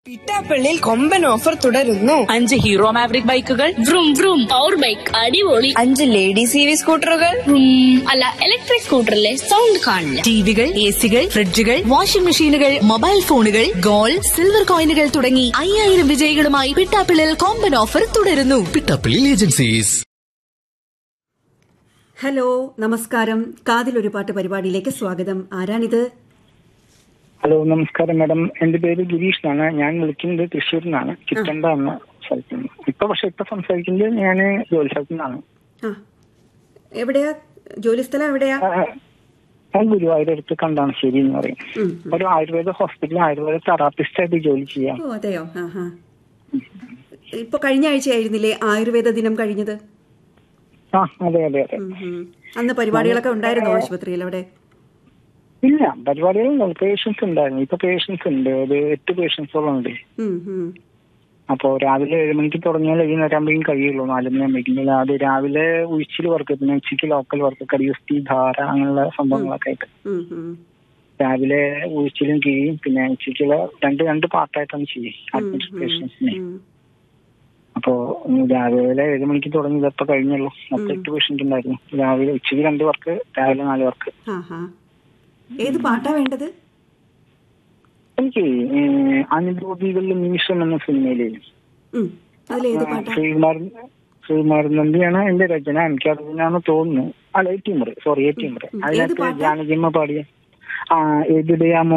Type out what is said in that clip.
പിറ്റാപ്പള്ളിയിൽ കൊമ്പൻ ഓഫർ തുടരുന്നു അഞ്ച് ഹീറോ മാവറിക് ബൈക്കുകൾ vroom vroom പവർ ബൈക്ക് അടിപൊളി അഞ്ച് ലേഡീസ് ഇ വി സ്കൂട്ടറുകൾ vroom അല്ല ഇലക്ട്രിക് സ്കൂട്ടറിലെ സൗണ്ട് കാണില്ല ടിവികൾ എ സികൾ ഫ്രിഡ്ജുകൾ വാഷിംഗ് മെഷീനുകൾ മൊബൈൽ ഫോണുകൾ ഗോൾഡ് സിൽവർ കോയിനുകൾ തുടങ്ങി അയ്യായിരം വിജയികളുമായി പിട്ടാപ്പിളിൽ കോമ്പൻ ഓഫർ തുടരുന്നു പിട്ടപ്പിള്ളി ഏജൻസീസ് ഹലോ നമസ്കാരം കാതിലൊരു പാട്ട് പരിപാടിയിലേക്ക് സ്വാഗതം ആരാണിത് ഹലോ നമസ്കാരം മാഡം എന്റെ പേര് ഗിരീഷ് എന്നാണ് ഞാൻ വിളിക്കുന്നത് തൃശ്ശൂരിൽ നിന്നാണ് ചിറ്റണ്ട എന്ന സ്ഥലത്ത് നിന്ന് ഇപ്പൊ പക്ഷെ ഇപ്പൊ സംസാരിക്കുന്നത് ഞാൻ ജോലി സ്ഥലത്തു നിന്നാണ് ആ എവിടെയാ ജോലി സ്ഥലം എവിടെയാ ആ, ഞാൻ ഗുരുവായൂർ അടുത്ത് കണ്ടാണശ്ശേരി എന്ന് പറയും ഉം, ഒരു ആയുർവേദ ഹോസ്പിറ്റലിൽ ആയുർവേദ തെറാപ്പിസ്റ്റ് ആയിട്ട് ജോലി ചെയ്യാം ഓ അതെയോ ആ ഹാ ഇപ്പൊ കഴിഞ്ഞ ആഴ്ചയായിരുന്നില്ലേ ആയുർവേദ ദിനം കഴിഞ്ഞത് ആ അതെ അതെ അതെ ഉം, ഉം. അന്ന് പരിപാടികളൊക്കെ ഉണ്ടായിരുന്നോ ആശുപത്രിയിൽ അവിടെ ഇല്ല പരിപാടികളും പേഷ്യൻസ് ഉണ്ടായിരുന്നു ഇപ്പൊ പേഷ്യൻസ് ഉണ്ട് ഒരു എട്ട് പേഷ്യൻസോളം ഉണ്ട് ഉം, ഉം. അപ്പോ രാവിലെ ഏഴ് മണിക്ക് തുടങ്ങിയാൽ വൈകുന്നേരം ആകുമ്പോഴേക്കും കഴിയുള്ളൂ നാല് മണിയാകുമ്പോഴേക്കും അത് രാവിലെ ഉഴിച്ചിൽ വർക്ക് പിന്നെ ഉച്ചയ്ക്ക് ലോക്കൽ വർക്ക് കടിയുസ്തി ധാര അങ്ങനെയുള്ള സംഭവങ്ങളൊക്കെ ആയിട്ട് ഉം, ഉം. രാവിലെ ഉഴിച്ചിലും കീഴും പിന്നെ ഉച്ചയ്ക്കുള്ള രണ്ട് രണ്ട് പാർട്ടായിട്ടാണ് ചെയ്യും അഡ്മിനിസ്ട്രേഷൻസിനെ ഉം. അപ്പോ ഉം, രാവിലെ ഏഴ് മണിക്ക് തുടങ്ങി ഇതപ്പോ കഴിഞ്ഞുള്ളൂ മൊത്തം എട്ട് പേഷ്യന്റ് ഉണ്ടായിരുന്നു രാവിലെ ഉച്ചയ്ക്ക് രണ്ട് വർക്ക് രാവിലെ നാല് വർക്ക് ആ ഹാ ഏത് പാട്ടാ വേണ്ടത് എനിക്ക് ഏഹ്, അനുഭൂതികളിൽ നിമിഷം എന്ന സിനിമയിലെ ഉം. അതിലേത് പാട്ടാ ശ്രീകുമാരൻ ശ്രീകുമാരൻ നന്ദിയാണ് എന്റെ രചന എനിക്ക് അറിയാന്ന് തോന്നുന്നു അല്ല എ ടി മുറി സോറി എ ടി മുറി ഉം. ഏത് അതിനകത്ത് പാട്ടാ? ജാനകിയമ്മ പാടിയ ആ എവിടെയാ